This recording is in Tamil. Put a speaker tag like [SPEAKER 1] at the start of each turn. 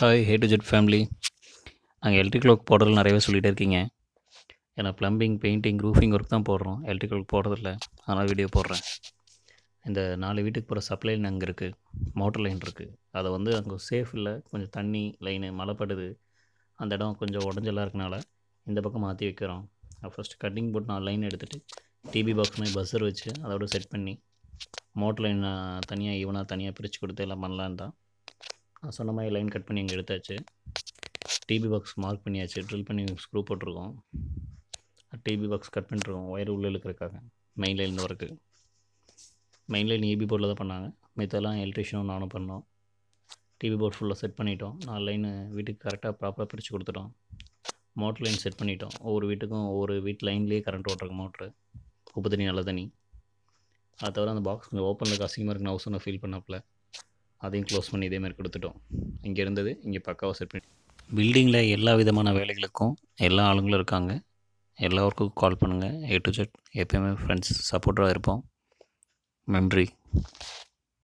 [SPEAKER 1] hi A to Z family நாங்கள் எலக்ட்ரிக்கல் ஒர்க் போடுறது நிறையவே சொல்லிகிட்டே இருக்கீங்க ஏன்னா ப்ளம்பிங் பெயிண்டிங் ரூஃபிங் ஒர்க் தான் போடுறோம் எலக்ட்ரிக்கல் ஒர்க் போடுறதில்ல அதனால் வீடியோ போடுறேன் இந்த நாலு வீட்டுக்கு போகிற சப்ளை லைன் அங்கே இருக்குது மோட்டர் லைன் இருக்குது அதை வந்து அங்கே சேஃப் இல்லை கொஞ்சம் தண்ணி லைனு மழை படுது அந்த இடம் கொஞ்சம் உடஞ்செல்லாம் இருக்கனால இந்த பக்கம் மாற்றி வைக்கிறோம் ஃபஸ்ட்டு கட்டிங் போட்டு நாலு லைன் எடுத்துகிட்டு டிபி பாக்ஸ் மாதிரி பஸ்ஸர் வச்சு அதோட செட் பண்ணி மோட்டர் லைன் தனியாக ஈவனாக தனியாக பிரித்து கொடுத்து எல்லாம் பண்ணலான்னு தான் நான் சொன்ன மாதிரி லைன் கட் பண்ணி இங்கே எடுத்தாச்சு டிபி பாக்ஸ் மார்க் பண்ணியாச்சு ட்ரில் பண்ணி ஸ்க்ரூ போட்டிருக்கோம் டிபி பாக்ஸ் கட் பண்ணிட்டுருக்கோம் ஒயர் உள்ளே இழுக்கிறதுக்காக main line work main line EB போர்டில் தான் பண்ணாங்க மித்தெல்லாம் எலக்ட்ரிஷியனும் நானும் பண்ணோம் டிவி போர்ட் ஃபுல்லாக செட் பண்ணிட்டோம் நாலு லைனு வீட்டுக்கு கரெக்டாக ப்ராப்பராக பிரித்து கொடுத்துட்டோம் மோட்டர் லைன் செட் பண்ணிட்டோம் ஒவ்வொரு வீட்டுக்கும் ஒவ்வொரு வீட்டு லைன்லேயே கரண்ட் ஓட்டுறக்கு மோட்ரு உப்பு தண்ணி நல்ல தண்ணி அதை தவிர அந்த பாக்ஸ் கொஞ்சம் ஓப்பனில் அசிங்கமாக இருக்குன்னு ஹவுஸ் ஃபீல் பண்ணாப்புல அதையும் க்ளோஸ் பண்ணி இதேமாதிரி கொடுத்துட்டோம் இங்கே இருந்தது இங்கே பக்காவாக செட் பண்ணி பில்டிங்கில் எல்லா விதமான வேலைகளுக்கும் எல்லா ஆளுங்களும் இருக்காங்க எல்லா ஒர்க்குக்கும் கால் பண்ணுங்கள் ஏ டு ஜெட் எப்பயுமே ஃப்ரெண்ட்ஸ் சப்போர்ட்டாக இருப்போம் நன்றி